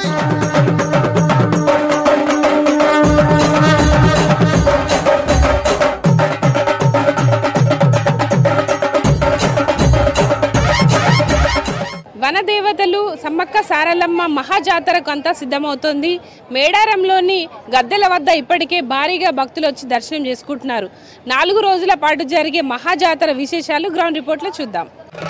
వనదేవతలు సమ్మక్క సారలమ్మ మహాజాతరకు అంతా సిద్ధమవుతోంది మేడారంలోని గద్దెల వద్ద ఇప్పటికే భారీగా భక్తులు వచ్చి దర్శనం చేసుకుంటున్నారు నాలుగు రోజుల పాటు జరిగే మహాజాతర విశేషాలు గ్రౌండ్ రిపోర్ట్లో చూద్దాం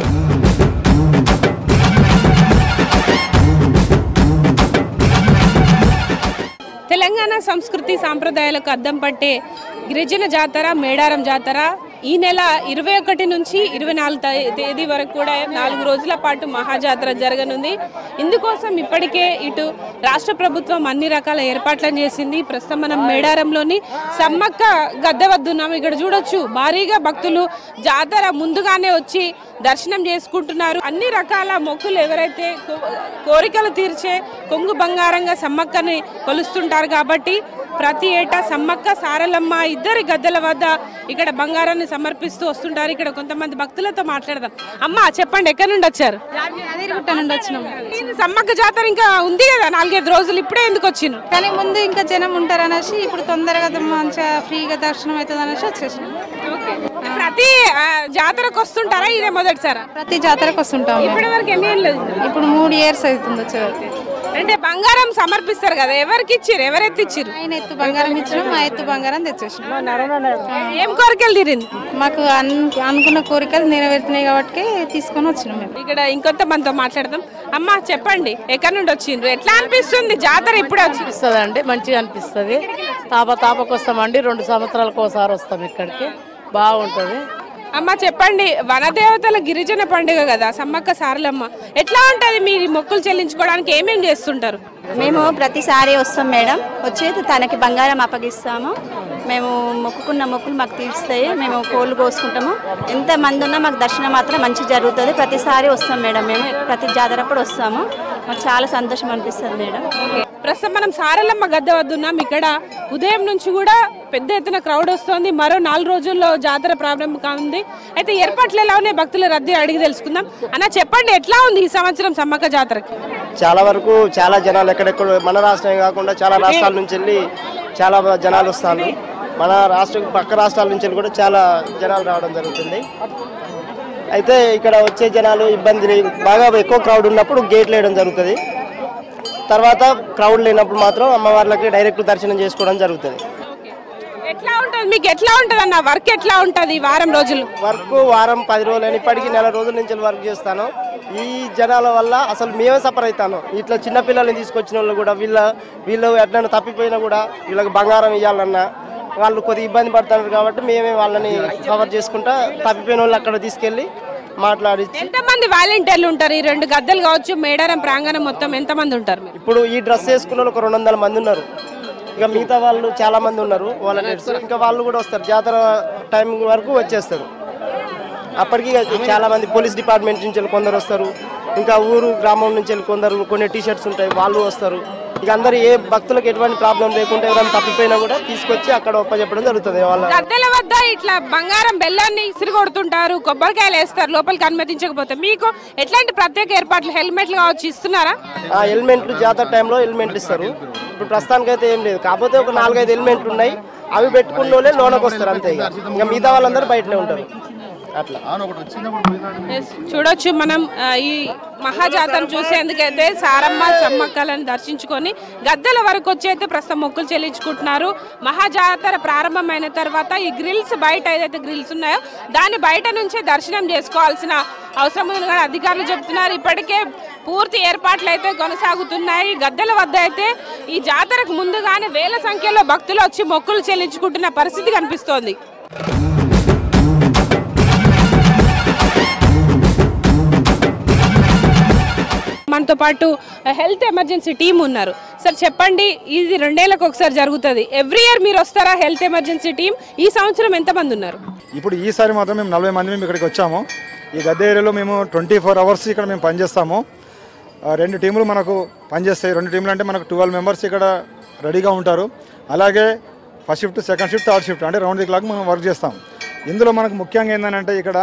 తెలంగాణ సంస్కృతి సాంప్రదాయాలకు అద్దం పట్టే గిరిజన జాతర మేడారం జాతర ఈ నెల ఇరవై ఒకటి నుంచి ఇరవై నాలుగు తే- తేదీ వరకు కూడా నాలుగు రోజుల పాటు మహాజాతర జరగనుంది ఇందుకోసం ఇప్పటికే ఇటు రాష్ట్ర ప్రభుత్వం అన్ని రకాల ఏర్పాట్లను చేసింది ప్రస్తుతం మనం మేడారంలోని సమ్మక్క గద్దె వద్ద ఉన్నాము ఇక్కడ చూడొచ్చు భారీగా భక్తులు జాతర ముందుగానే వచ్చి దర్శనం చేసుకుంటున్నారు అన్ని రకాల మొక్కులు ఎవరైతే కో- కోరికలు తీర్చే కొంగు బంగారంగా సమ్మక్కని కొలుస్తుంటారు కాబట్టి ప్రతి ఏటా సమ్మక్క సారలమ్మ ఇద్దరి గద్దెల వద్ద ఇక్కడ బంగారాన్ని సమర్పిస్తూ వస్తుంటారు ఇక్కడ కొంతమంది భక్తులతో మాట్లాడదాం అమ్మ చెప్పండి ఎక్కడి నుండి వచ్చారు అదిరిగుట్ట నుండి వచ్చినాం ఇది సమ్మక్క జాతర ఇంకా ఉంది కదా నాలుగైదు రోజులు ఇప్పుడే ఎందుకు వచ్చిన కానీ ముందు ఇంకా జనం ఉంటారు అనేసి ఇప్పుడు తొందరగా మంచిగా ఫ్రీగా దర్శనం అవుతుంది అనేసి వచ్చేసినాం ప్రతి ఆ, జాతరకు వస్తుంటారా ఇదే మొదటిసారా ప్రతి జాతరకు వస్తుంటాం మేము. ఇప్పటి వరకు ఎన్ని ఏళ్ళు అయింది? ఇప్పుడు మూడు ఇయర్స్ అవుతుంది వచ్చేవరకు అంటే బంగారం సమర్పిస్తారు కదా ఎవరికి ఇచ్చిర్రు ఎవరెత్తి ఇచ్చిర్రు ఆయన ఎత్తు బంగారం ఇచ్చినాం మా ఎత్తు బంగారం తెచ్చేసినాం ఏం కోరికలు తీరింది మాకు అన్- అనుకున్న కోరికలు నెరవేరుతున్నాయి కాబట్టి తీసుకొని వచ్చినాం మేము ఇక్కడ ఇంకొంత మనతో మాట్లాడదాం అమ్మా చెప్పండి ఎక్కడి నుండి వచ్చిండ్రు ఎట్లా అనిపిస్తుంది జాతర ఇప్పుడే వచ్చింది అనిపిస్తుంది అండి మంచిగా అనిపిస్తుంది తాప తాపకు వస్తామండి రెండు సంవత్సరాలకు ఒకసారి వస్తాం ఇక్కడికి బాగుంటుంది అమ్మ చెప్పండి వనదేవతల గిరిజన పండుగ కదా సమ్మక్క సారలమ్మ ఎట్లా ఉంటది మీరు మొక్కులు చెల్లించుకోవడానికి ఏమేం చేస్తుంటారు మేము ప్రతిసారి వస్తాం మేడం వచ్చి తనకి బంగారం అప్పగిస్తాము మేము మొక్కుకున్న మొక్కులు మాకు తీరుస్తాయి మేము కోళ్ళు కోసుకుంటాము ఎంత మంది ఉన్నా మాకు దర్శనం మాత్రం మంచి జరుగుతుంది ప్రతిసారి వస్తాం మేడం మేము ప్రతి జాతర అప్పుడు వస్తాము మాకు చాలా సంతోషం అనిపిస్తుంది మేడం ప్రస్తుతం మనం సారలమ్మ గద్దె వద్ద ఉన్నాం ఇక్కడ ఉదయం నుంచి కూడా పెద్ద ఎత్తున క్రౌడ్ వస్తోంది మరో నాలుగు రోజుల్లో జాతర ప్రారంభం కానుంది అయితే ఏర్పాట్లు ఎలా ఉన్నాయి భక్తుల రద్దీ అడిగి తెలుసుకుందాం అన్న చెప్పండి ఎట్లా ఉంది ఈ సంవత్సరం సమ్మక్క జాతరకి చాలా వరకు చాలా జనాలు ఎక్కడెక్కడ మన రాష్ట్రమే కాకుండా చాలా రాష్ట్రాల నుంచి వెళ్ళి చాలా జనాలు వస్తారు మన రాష్ట్రం పక్క రాష్ట్రాల నుంచి వెళ్ళి కూడా చాలా జనాలు రావడం జరుగుతుంది అయితే ఇక్కడ వచ్చే జనాలు ఇబ్బంది బాగా ఎక్కువ క్రౌడ్ ఉన్నప్పుడు గేట్లు వేయడం జరుగుతుంది తర్వాత క్రౌడ్ లేనప్పుడు మాత్రం అమ్మవార్లకి డైరెక్ట్ దర్శనం చేసుకోవడం జరుగుతుంది ఎట్లా ఉంటది మీకు ఎట్లా ఉంటది అన్న వర్క్ ఎట్లా ఉంటది వారం రోజులు వర్క్ వారం పది రోజులు అని ఇప్పటికీ నెల రోజుల నుంచి వర్క్ చేస్తాను ఈ జనాల వల్ల అసలు మేమే సఫర్ అవుతాను ఇట్లా చిన్న పిల్లల్ని తీసుకొచ్చిన వాళ్ళు కూడా వీళ్ళ వీళ్ళు ఎట్లైనా తప్పిపోయినా కూడా వీళ్ళకి బంగారం ఇవ్వాలన్నా వాళ్ళు కొద్దిగా ఇబ్బంది పడుతున్నారు కాబట్టి మేమే వాళ్ళని కవర్ చేసుకుంటా తప్పిపోయిన వాళ్ళు అక్కడ తీసుకెళ్ళి మాట్లాడించి ఎంతమంది వాలంటీర్లు ఉంటారు ఈ రెండు గద్దెలు కావచ్చు మేడారం ప్రాంగణం మొత్తం ఎంతమంది ఉంటారు మీరు ఇప్పుడు ఈ డ్రెస్ వేసుకున్న వాళ్ళు ఒక రెండు వందల మంది ఉన్నారు ఇక మిగతా వాళ్ళు చాలా మంది ఉన్నారు వాలంటీర్స్ ఇంకా వాళ్ళు కూడా వస్తారు జాతర టైం వరకు వచ్చేస్తారు అప్పటికి ఇక చాలా మంది పోలీస్ డిపార్ట్మెంట్ నుంచి వెళ్ళి కొందరు వస్తారు ఇంకా ఊరు గ్రామం నుంచి వెళ్ళి కొందరు కొన్ని టీ షర్ట్స్ ఉంటాయి వాళ్ళు వస్తారు ఇక అందరు ఏ భక్తులకు ఎటువంటి ప్రాబ్లం లేకుండా ఎవరైనా తప్పిపోయినా కూడా తీసుకొచ్చి అక్కడ ఒప్పచెప్పడం జరుగుతుంది వాళ్ళ గద్దెల వద్ద ఇట్లా బంగారం బెల్లాన్ని ఇసిరి కొడుతుంటారు కొబ్బరికాయలు వేస్తారు లోపలికి అనుమతించకపోతే మీకు ఎట్లాంటి ప్రత్యేక ఏర్పాట్లు హెల్మెట్లు కావచ్చు ఇస్తున్నారా ఆ హెల్మెట్లు జాతర టైంలో హెల్మెట్లు ఇస్తారు ఇప్పుడు ప్రస్తుతానికి అయితే ఏం లేదు కాకపోతే ఒక నాలుగైదు హెల్మెట్లు ఉన్నాయి అవి పెట్టుకున్న వాళ్ళే లోనకి వస్తారు అంతే ఇక ఇంకా మిగతా వాళ్ళందరూ బయటనే ఉంటారు అట్లా Yes, చూడొచ్చు మనం ఆ, ఈ మహాజాతను చూసేందుకైతే సారమ్మ సమ్మక్కలను దర్శించుకొని గద్దెల వరకు వచ్చి అయితే ప్రస్తుతం మొక్కులు చెల్లించుకుంటున్నారు మహాజాతర ప్రారంభమైన తర్వాత ఈ గ్రిల్స్ బయట ఏదైతే గ్రిల్స్ ఉన్నాయో దాని బయట నుంచే దర్శనం చేసుకోవాల్సిన అవసరం ఉందని కూడా అధికారులు చెప్తున్నారు ఇప్పటికే పూర్తి ఏర్పాట్లు అయితే కొనసాగుతున్నాయి గద్దెల వద్ద అయితే ఈ జాతరకు ముందుగానే వేల సంఖ్యలో భక్తులు వచ్చి మొక్కులు చెల్లించుకుంటున్న పరిస్థితి కనిపిస్తోంది మనతో పాటు హెల్త్ ఎమర్జెన్సీ టీం ఉన్నారు సార్ చెప్పండి ఇది రెండేళ్లకు ఒకసారి జరుగుతుంది ఎవ్రీ ఇయర్ మీరు వస్తారా హెల్త్ ఎమర్జెన్సీ టీం ఈ సంవత్సరం ఎంతమంది ఉన్నారు ఇప్పుడు ఈసారి మాత్రం మేము నలభై మంది మేము ఇక్కడికి వచ్చాము ఈ గద్దె ఏరియాలో మేము ట్వంటీ ఫోర్ అవర్స్ ఇక్కడ మేము పనిచేస్తాము ఆ, రెండు టీములు మనకు పనిచేస్తాయి రెండు టీంలు అంటే మనకు ట్వెల్వ్ మెంబర్స్ ఇక్కడ రెడీగా ఉంటారు అలాగే first shift second shift third shift అంటే రౌండ్ ది క్లాక్ మనం వర్క్ చేస్తాం ఇందులో మనకు ముఖ్యంగా ఏంటంటే ఇక్కడ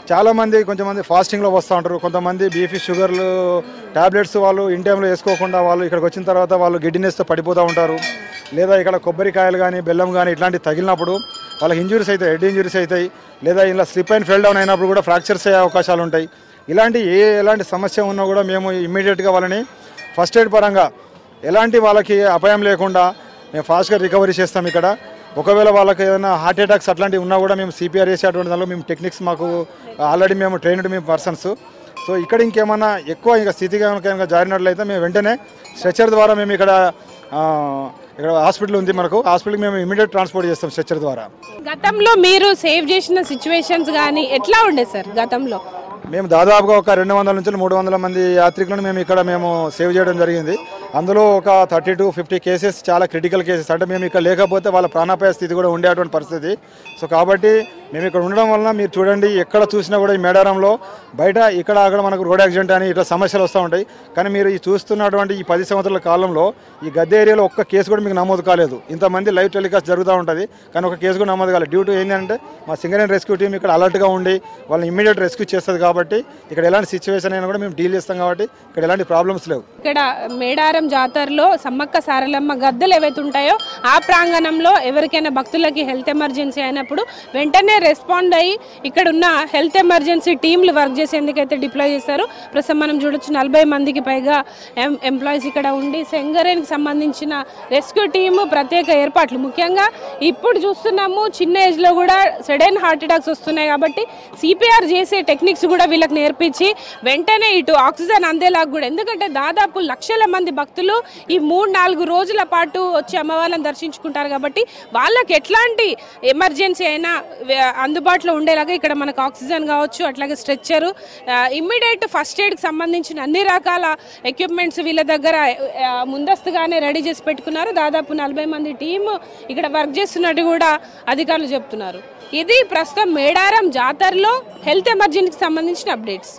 చాలామంది కొంతమంది ఫాస్టింగ్లో వస్తూ ఉంటారు కొంతమంది బీపీ షుగర్లు టాబ్లెట్స్ వాళ్ళు ఇన్ టైంలో వేసుకోకుండా వాళ్ళు ఇక్కడికి వచ్చిన తర్వాత వాళ్ళు గిడ్డినెస్తో పడిపోతూ ఉంటారు లేదా ఇక్కడ కొబ్బరికాయలు కానీ బెల్లం కానీ ఇట్లాంటివి తగిలినప్పుడు వాళ్ళకి ఇంజురీస్ అవుతాయి హెడ్ ఇంజురీస్ అవుతాయి లేదా ఇలా స్లిప్ అండ్ ఫెల్ డౌన్ అయినప్పుడు కూడా ఫ్రాక్చర్స్ అయ్యే అవకాశాలు ఉంటాయి ఇలాంటి ఏ ఎలాంటి సమస్య ఉన్నా కూడా మేము ఇమ్మీడియట్గా వాళ్ళని ఫస్ట్ ఎయిడ్ పరంగా ఎలాంటి వాళ్ళకి అపాయం లేకుండా మేము ఫాస్ట్గా రికవరీ చేస్తాం ఇక్కడ ఒకవేళ వాళ్ళకి ఏదైనా హార్ట్ అటాక్స్ అట్లాంటివి ఉన్నా కూడా మేము సిపిఆర్ చేసేటువంటి దానిలో మేము టెక్నిక్స్ మాకు ఆల్రెడీ మేము ట్రైన్డ్ మేము పర్సన్స్ సో ఇక్కడ ఇంకేమన్నా ఎక్కువ ఇంకా స్థితిగా కనుక జారినట్లయితే మేము వెంటనే స్ట్రెచర్ ద్వారా మేము ఇక్కడ ఆ, ఇక్కడ హాస్పిటల్ ఉంది మనకు హాస్పిటల్కి మేము ఇమీడియట్ ట్రాన్స్పోర్ట్ చేస్తాం స్ట్రెచర్ ద్వారా గతంలో మీరు సేవ్ చేసిన సిచ్యువేషన్స్ కానీ ఎట్లా ఉండే సార్ గతంలో మేము దాదాపుగా ఒక రెండు వందల నుంచి మూడు వందల మంది యాత్రికులను మేము ఇక్కడ మేము సేవ్ చేయడం జరిగింది అందులో ఒక థర్టీ టు ఫిఫ్టీ కేసెస్ చాలా క్రిటికల్ కేసెస్ అంటే మేము ఇక్కడ లేకపోతే వాళ్ళ ప్రాణాపాయ స్థితి కూడా ఉండేటువంటి పరిస్థితి సో కాబట్టి మేము ఇక్కడ ఉండడం వలన మీరు చూడండి ఎక్కడ చూసినా కూడా ఈ మేడారంలో బయట ఇక్కడ అక్కడ మనకు రోడ్ యాక్సిడెంట్ అని ఇట్లా సమస్యలు వస్తూ ఉంటాయి కానీ మీరు ఈ చూస్తున్నటువంటి ఈ పది సంవత్సరాల కాలంలో ఈ గద్దె ఏరియాలో ఒక్క కేసు కూడా మీకు నమోదు కాలేదు ఇంతమంది లైవ్ టెలికాస్ట్ జరుగుతూ ఉంటుంది కానీ ఒక కేసు కూడా నమోదు కాలేదు డ్యూ టు ఏంటంటే మా సింగర్ అండ్ రెస్క్యూ టీం ఇక్కడ అలర్ట్గా ఉండి వాళ్ళని ఇమీడియట్ రెస్క్యూ చేస్తుంది కాబట్టి ఇక్కడ ఎలాంటి సిచ్యువేషన్ అయినా కూడా మేము డీల్ చేస్తాం కాబట్టి ఇక్కడ ఎలాంటి ప్రాబ్లమ్స్ లేవు ఇక్కడ మేడారం జాతరలో సమ్మక్క సారలమ్మ గద్దెలు ఏవైతే ఉంటాయో ఆ ప్రాంగణంలో ఎవరికైనా భక్తులకి హెల్త్ ఎమర్జెన్సీ అయినప్పుడు వెంటనే రెస్పాండ్ అయ్యి ఇక్కడ ఉన్న హెల్త్ ఎమర్జెన్సీ టీంలు వర్క్ చేసేందుకైతే డిప్లాయ్ చేస్తారు ప్రస్తుతం మనం చూడొచ్చు నలభై మందికి పైగా ఎం ఎంప్లాయీస్ ఇక్కడ ఉండి సెంగరేన్కి సంబంధించిన రెస్క్యూ టీము ప్రత్యేక ఏర్పాట్లు ముఖ్యంగా ఇప్పుడు చూస్తున్నాము చిన్న ఏజ్లో కూడా సడన్ హార్ట్ అటాక్స్ వస్తున్నాయి కాబట్టి సిపిఆర్ చేసే టెక్నిక్స్ కూడా వీళ్ళకి నేర్పించి వెంటనే ఇటు ఆక్సిజన్ అందేలాగా కూడా ఎందుకంటే దాదాపు లక్షల మంది భక్తులు ఈ మూడు నాలుగు రోజుల పాటు వచ్చి అమ్మవాళ్ళని దర్శించుకుంటారు కాబట్టి వాళ్ళకి ఎట్లాంటి ఎమర్జెన్సీ అయినా వే- అందుబాటులో ఉండేలాగా ఇక్కడ మనకు ఆక్సిజన్ కావచ్చు అట్లాగే స్ట్రెచ్చరు ఇమ్మీడియట్ ఫస్ట్ ఎయిడ్కి సంబంధించిన అన్ని రకాల ఎక్విప్మెంట్స్ వీళ్ళ దగ్గర ఆ, ముందస్తుగానే రెడీ చేసి పెట్టుకున్నారు దాదాపు నలభై మంది టీము ఇక్కడ వర్క్ చేస్తున్నట్టు కూడా అధికారులు చెప్తున్నారు ఇది ప్రస్తుతం మేడారం జాతరలో హెల్త్ ఎమర్జెన్సీకి సంబంధించిన అప్డేట్స్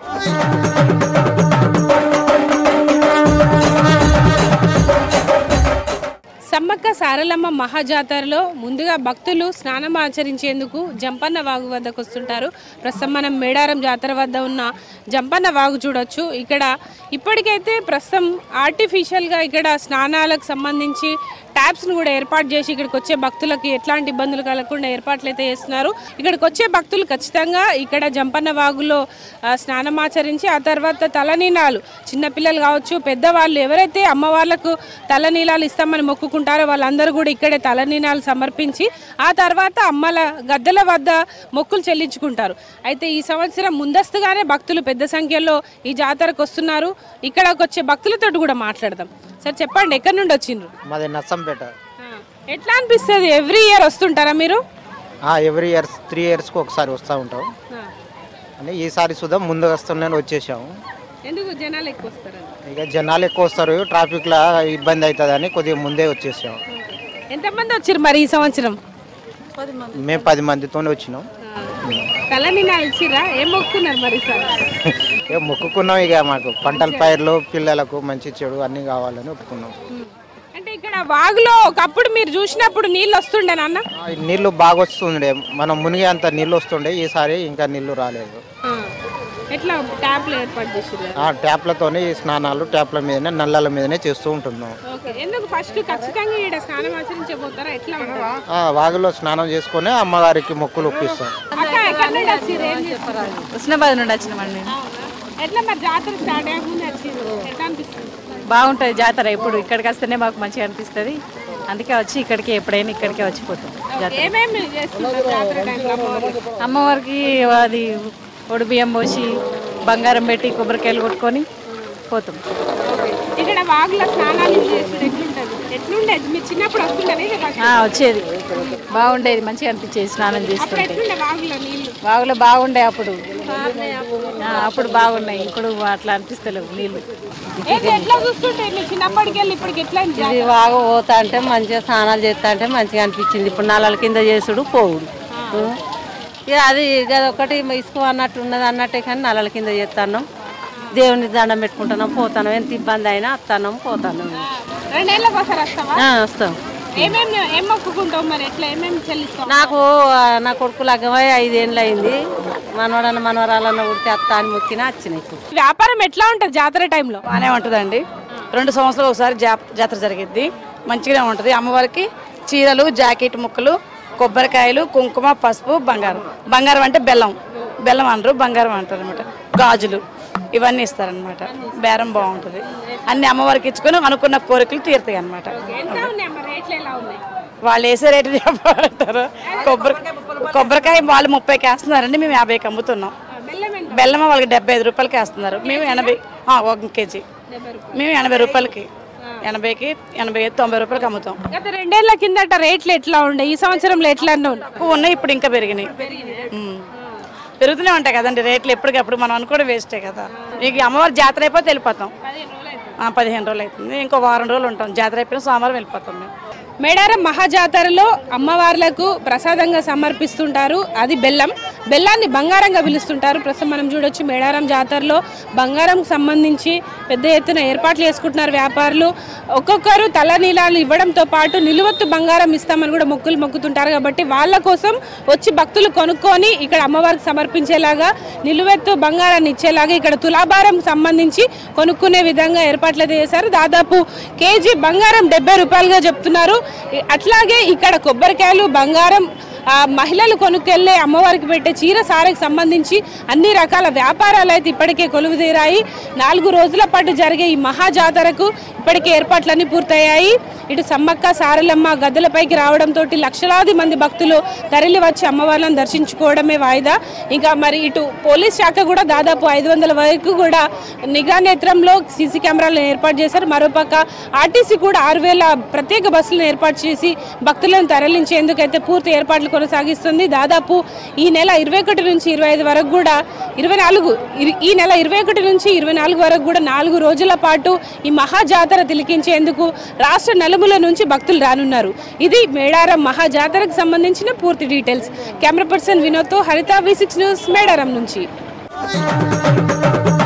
సమ్మక్క సారలమ్మ మహాజాతరలో ముందుగా భక్తులు స్నానం ఆచరించేందుకు జంపన్న వాగు వద్దకు వస్తుంటారు ప్రస్తుతం మనం మేడారం జాతర వద్ద ఉన్న జంపన్న వాగు చూడొచ్చు ఇక్కడ ఇప్పటికైతే ప్రస్తుతం ఆర్టిఫిషియల్గా ఇక్కడ స్నానాలకు సంబంధించి ట్యాప్స్ను కూడా ఏర్పాటు చేసి ఇక్కడికి వచ్చే భక్తులకి ఎట్లాంటి ఇబ్బందులు కలగకుండా ఏర్పాట్లు అయితే చేస్తున్నారు ఇక్కడికి వచ్చే భక్తులు ఖచ్చితంగా ఇక్కడ జంపన్న వాగులో ఆ, స్నానం ఆచరించి ఆ తర్వాత తలనీలాలు చిన్నపిల్లలు కావచ్చు పెద్దవాళ్ళు ఎవరైతే అమ్మవార్లకు తలనీలాలు ఇస్తామని మొక్కుకుంటారో వాళ్ళందరూ కూడా ఇక్కడే తలనీలాలు సమర్పించి ఆ తర్వాత అమ్మల గద్దెల వద్ద మొక్కులు చెల్లించుకుంటారు అయితే ఈ సంవత్సరం ముందస్తుగానే భక్తులు పెద్ద సంఖ్యలో ఈ జాతరకు వస్తున్నారు ఇక్కడకు వచ్చే భక్తులతో కూడా మాట్లాడదాం సార్ చెప్పండి ఎక్కడి నుండి వచ్చిండ్రు మాది నర్సంపేట ఎట్లా అనిపిస్తుంది ఎవ్రీ ఇయర్ వస్తుంటారా మీరు ఎవ్రీ ఇయర్స్ త్రీ ఇయర్స్కి ఒకసారి వస్తూ ఉంటాం అని ఈసారి సుధా ముందు వస్తున్నాను వచ్చేసాము ఎందుకు జనాలు ఎక్కువ వస్తారని ఇక జనాలు ఎక్కువ వస్తారు ట్రాఫిక్లో ఇబ్బంది అవుతుందని కొద్దిగా ముందే వచ్చేసాము ఎంతమంది వచ్చారు మరి ఈ సంవత్సరం మేము పది మందితోనే వచ్చినాం తలని ఇచ్చిరా ఏం మొక్కున్నారు మరి సార్ ఇక మొక్కుకున్నాం ఇక మాకు పంటల పైర్లు పిల్లలకు మంచి చెడు అన్నీ కావాలని ఒప్పుకున్నాం అంటే ఇక్కడ వాగులో ఒకప్పుడు మీరు చూసినప్పుడు నీళ్ళు వస్తుండే నాన్న ఆ, ఈ నీళ్లు బాగా వస్తుండే మనం మునిగే అంత నీళ్ళు వస్తుండే ఈసారి ఇంకా నీళ్లు రాలేదు ఎట్లా ట్యాప్లు ఏర్పాటు చేసిర్రు ఆ ట్యాప్లతోనే ఈ స్నానాలు ట్యాప్ల మీదనే నల్లల మీదనే చేస్తూ ఉంటున్నాం ఓకే ఎందుకు ఫస్ట్ ఖచ్చితంగా ఇక్కడ స్నానం ఆచరించబోతారా ఎట్లా ఉంటుంది ఆ, వాగులో స్నానం చేసుకొని అమ్మవారికి మొక్కులు ఒప్పిస్తాం అక్క ఎక్కడి నుండి వచ్చిర్రు ఏం చేస్తారు హుస్నాబాద్ నుండి వచ్చినామండి ఎట్లా మరి జాతర స్టార్ట్ అయ్యకుండా వచ్చిర్రు ఎట్లా అనిపిస్తుంది బాగుంటుంది జాతర ఇప్పుడు ఇక్కడికి వస్తేనే మాకు మంచిగా అనిపిస్తుంది అందుకే వచ్చి ఇక్కడికి ఎప్పుడైనా ఇక్కడికే వచ్చిపోతాం జాతర ఏమేమి చేస్తున్నారు జాతర టైంలో అమ్మవారికి? అమ్మవారికి అది ఒడి బియ్యం పోసి బంగారం పెట్టి కొబ్బరికాయలు కొట్టుకొని పోతాం ఇక్కడ వాగులో స్నానాలు చేస్తారు ఎట్లుంటది ఎట్లుండేది మీరు చిన్నప్పుడు వస్తుండేది ఇది first. ఆ, వచ్చేది బాగుండేది మంచిగా అనిపించేది స్నానం అప్పుడు చేస్తుంటే ఎట్లుండే వాగులో నీళ్లు బాగులో బాగుండే అప్పుడు ఆ, అప్పుడు బాగున్నాయి ఇప్పుడు అట్లా అనిపిస్తలేవు నీళ్ళు ఏంటి ఎట్లా చూస్తుంటే మీరు చిన్నప్పటికి వెళ్ళి ఇప్పటికి ఎట్లా అయింది జాతర? ఇది బాగా పోతా అంటే మంచిగా స్నానాలు చేస్తా అంటే మంచిగా అనిపించింది ఇప్పుడు నల్లల కింద చేసుడు పోవుడు ఇక అది అది ఒకటి ఇసుక అన్నట్టు ఉన్నది అన్నట్టే కానీ నల్లల కింద చేస్తాను దేవుని దండం పెట్టుకుంటున్నాం పోతాను ఎంత ఇబ్బంది అయినా వస్తాను పోతాను రెండేళ్ళకి ఒకసారి వస్తావా ఆ, వస్తాం ఏమేమి ఏం మొక్కుకుంటావు మరి ఎట్లా ఏమేమి చెల్లిస్తావు నాకు ఆ, నా కొడుకు లగ్గమై ఐదేళ్ళు అయింది మనవడన్న మనవరాలన్న ఉడితే అత్త అని మొక్కినా వచ్చినాయి ఇప్పుడు వ్యాపారం ఎట్లా ఉంటుంది జాతర టైంలో బాగానే ఉంటుందండి రెండు సంవత్సరాలు ఒకసారి జా- జాతర జరిగిద్ది మంచిగానే ఉంటుంది అమ్మవారికి చీరలు జాకెట్ ముక్కలు కొబ్బరికాయలు కుంకుమ పసుపు బంగారం బంగారం అంటే బెల్లం బెల్లం అనరు బంగారం అంటారు అనమాట గాజులు ఇవన్నీ ఇస్తారనమాట బేరం బాగుంటుంది అన్ని అమ్మవారికి ఇచ్చుకొని అనుకున్న కోరికలు తీరుతాయి అనమాట రేట్లు ఎలా ఉన్నాయి వాళ్ళు వేసే రేటు చెప్పాలంటారు కొబ్బరి కొబ్బరికాయ వాళ్ళు ముప్పైకి వేస్తున్నారండి మేము యాభైకి అమ్ముతున్నాం బెల్లం వాళ్ళకి డెబ్బై ఐదు రూపాయలకి వేస్తున్నారు మేము ఎనభై ఆ, ఒక కేజీ మేము ఎనభై రూపాయలకి ఎనభైకి ఎనభై ఐదు తొంభై రూపాయలకి అమ్ముతాం గత రెండేళ్ల కిందట రేట్లు ఎట్లా ఉండే ఈ సంవత్సరంలో ఎట్లా ఉన్నాయి ఎక్కువ ఉన్నాయి ఇప్పుడు ఇంకా పెరిగినాయి ఉమ్. పెరుగుతూనే ఉంటాయి కదండి రేట్లు ఎప్పటికప్పుడు మనం అనుకోవడం వేస్టే కదా ఇక అమ్మవారి జాతర అయిపోతే వెళ్ళిపోతాం ఆ, పదిహేను రోజులు అవుతుంది ఇంకో వారం రోజులు ఉంటాం జాతర అయిపోయిన సోమవారం వెళ్ళిపోతాం మేము మేడారం మహాజాతరలో అమ్మవార్లకు ప్రసాదంగా సమర్పిస్తుంటారు అది బెల్లం బెల్లాన్ని బంగారంగా పిలుస్తుంటారు ప్రస్తుతం మనం చూడొచ్చు మేడారం జాతరలో బంగారంకి సంబంధించి పెద్ద ఎత్తున ఏర్పాట్లు చేసుకుంటున్నారు వ్యాపారులు ఒక్కొక్కరు తలనీలాలు ఇవ్వడంతో పాటు నిలువత్తు బంగారం ఇస్తామని కూడా మొక్కులు మొక్కుతుంటారు కాబట్టి వాళ్ళ కోసం వచ్చి భక్తులు కొనుక్కొని ఇక్కడ అమ్మవారికి సమర్పించేలాగా నిలువెత్తు బంగారాన్ని ఇచ్చేలాగా ఇక్కడ తులాభారం సంబంధించి కొనుక్కునే విధంగా ఏర్పాట్లు అయితే చేశారు దాదాపు కేజీ బంగారం డెబ్బై రూపాయలుగా చెప్తున్నారు ఇ- అట్లాగే ఇక్కడ కొబ్బరికాయలు బంగారం ఆ, మహిళలు కొనుక్కెళ్ళే అమ్మవారికి పెట్టే చీర సారకు సంబంధించి అన్ని రకాల వ్యాపారాలు అయితే ఇప్పటికే కొలువు తీరాయి నాలుగు రోజుల పాటు జరిగే ఈ మహాజాతరకు ఇప్పటికే ఏర్పాట్లన్నీ పూర్తయ్యాయి ఇటు సమ్మక్క సారలమ్మ గద్దెలపైకి రావడంతో లక్షలాది మంది భక్తులు తరలి వచ్చి అమ్మవార్లను దర్శించుకోవడమే వాయిదా ఇంకా మరి ఇటు పోలీస్ శాఖ కూడా దాదాపు ఐదు వందల వరకు కూడా నిఘా నేత్రంలో సీసీ కెమెరాలను ఏర్పాటు చేశారు మరోపక్క ఆర్టీసీ కూడా ఆరు వేల ప్రత్యేక బస్సులను ఏర్పాటు చేసి భక్తులను తరలించేందుకైతే పూర్తి ఏర్పాట్లు కొనసాగిస్తుంది దాదాపు ఈ నెల ఇరవై ఒకటి నుంచి ఇరవై ఐదు వరకు కూడా ఇరవై నాలుగు ఇరు- ఈ నెల ఇరవై ఒకటి నుంచి ఇరవై నాలుగు వరకు కూడా నాలుగు రోజుల పాటు ఈ మహాజాతర తిలికించేందుకు రాష్ట్ర నలుమూల నుంచి భక్తులు రానున్నారు ఇది మేడారం మహాజాతరకు సంబంధించిన పూర్తి డీటెయిల్స్ కెమెరా పర్సన్ వినోద్తో హరిత వి సిక్స్ న్యూస్ మేడారం నుంచి